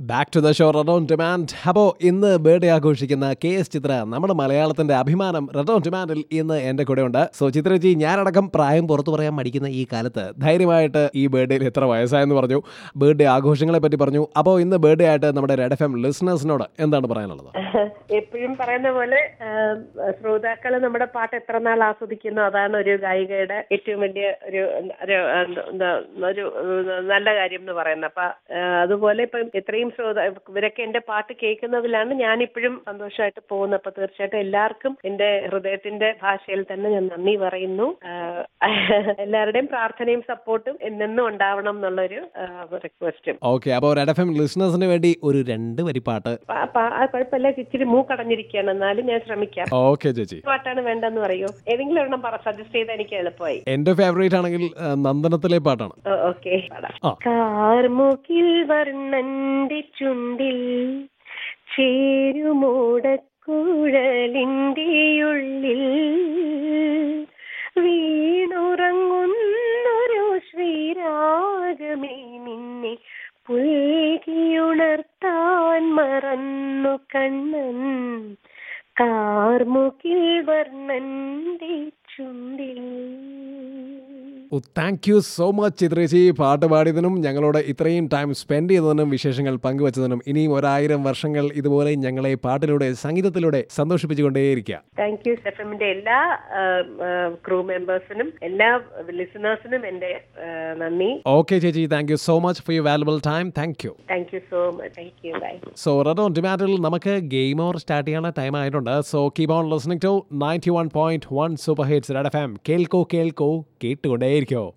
Back to the show red on demand അപ്പോൾ ഇന്ന് birthday ആഘോഷിക്കുന്ന കെ എസ് ചിത്ര നമ്മുടെ മലയാളത്തിന്റെ അഭിമാനം റെഡ് ഓൺ ഡിമാൻഡിൽ ഇന്ന് എന്റെ കൂടെ ഉണ്ട് സോ ചിത്രജി ഞാനടക്കം പ്രായം പുറത്തു പറയാൻ മടിക്കുന്ന ഈ കാലത്ത് ധൈര്യമായിട്ട് ഈ ബർത്ത്ഡേയിൽ എത്ര വയസ്സായെന്ന് പറഞ്ഞു ബർത്ത്ഡേ ആഘോഷങ്ങളെ പറ്റി പറഞ്ഞു അപ്പോൾ ഇന്ന് ബർത്ത്ഡേ ആയിട്ട് നമ്മുടെ റെഡ് എഫ് എം ലിസണേഴ്സിനോട് എന്താണ് പറയാനുള്ളത് എപ്പോഴും പറയുന്ന പോലെ ശ്രോതാക്കൾ നമ്മുടെ പാട്ട് എത്ര നാൾ ആസ്വദിക്കുന്നു അതാണ് ഒരു ഗായികയുടെ ഏറ്റവും വലിയ ഒരു ഒരു എന്താ ഒരു നല്ല കാര്യം എന്ന് പറയുന്നത് അപ്പൊ ആ, അതുപോലെ ഇപ്പം ഇത്രയും ശ്രോത ഇവരൊക്കെ എന്റെ പാട്ട് കേൾക്കുന്നതിലാണ് ഞാൻ ഇപ്പോഴും സന്തോഷമായിട്ട് പോകുന്നത് അപ്പൊ തീർച്ചയായിട്ടും എല്ലാവർക്കും എന്റെ ഹൃദയത്തിന്റെ ഭാഷയിൽ തന്നെ ഞാൻ നന്ദി പറയുന്നു ആ, എല്ലാവരുടെയും പ്രാർത്ഥനയും സപ്പോർട്ടും എന്നെന്നും ഉണ്ടാവണം എന്നുള്ളൊരു റിക്വസ്റ്റും ഓക്കെ അപ്പോൾ റെഡ് എഫ് എം ലിസണേഴ്സിന് വേണ്ടി ഒരു രണ്ട് വരി പാട്ട് കുഴപ്പമില്ല ഇച്ചിരി മൂക്കടഞ്ഞിരിക്കുകയാണ് എന്നാലും ഞാൻ ശ്രമിക്കാം ഓക്കെ ചേച്ചി പാട്ടാണ് വേണ്ടെന്ന് പറയോ ഏതെങ്കിലും ഒരെണ്ണം പറ സജസ്റ്റ് ചെയ്താൽ എനിക്ക് എളുപ്പമായി എന്റെ ഫേവറേറ്റ് ആണെങ്കിൽ ആ, നന്ദനത്തിലെ പാട്ടാണ് ഓക്കെ ആ. കാർമുകിൽ വർണ്ണന്റെ ചുണ്ടിൽ ചേരുമൂടക്കുഴലിന്റെ ഉള്ളിൽ വീണുറങ്ങുന്നൊരു ശ്രീരാഗമേ നിന്നെ പുൽകിയുണർത്താൻ മറന്നു കണ്ണൻ കാർമുകിൽ വർണ്ണന്റെ ചുണ്ടിൽ താങ്ക് യു സോ മച്ച് ചിത്രേച്ചി പാട്ട് പാടിയതിനും ഞങ്ങളോട് ഇത്രയും ടൈം സ്പെൻഡ് ചെയ്തതിനും വിശേഷങ്ങൾ പങ്കുവച്ചതിനും ഇനിയും ഒരായിരം വർഷങ്ങൾ ഇതുപോലെ ഞങ്ങളെ പാട്ടിലൂടെ സംഗീതത്തിലൂടെ സന്തോഷിപ്പിച്ചുകൊണ്ടേയിരിക്കുക താങ്ക് യു എഫിന്റെ എല്ലാ ക്രൂ മെമ്പേഴ്സിനും എല്ലാ ലിസണേഴ്സിനും എന്റെ ആ, നന്ദി ഓക്കെ ചേച്ചി thank you so much for you valuable time thank you thank you so much thank you bye so red on ഡിമാൻഡിൽ നമുക്ക് ഗെയിം ഓവർ സ്റ്റാർട്ട് ചെയ്യാനുള്ള ടൈം ആയിട്ടുണ്ട് so keep on listening to ninety one point one super hits red F M കേൾക്കോ കേൾക്കോ കേട്ടുകൊണ്ടേയിരിക്കോ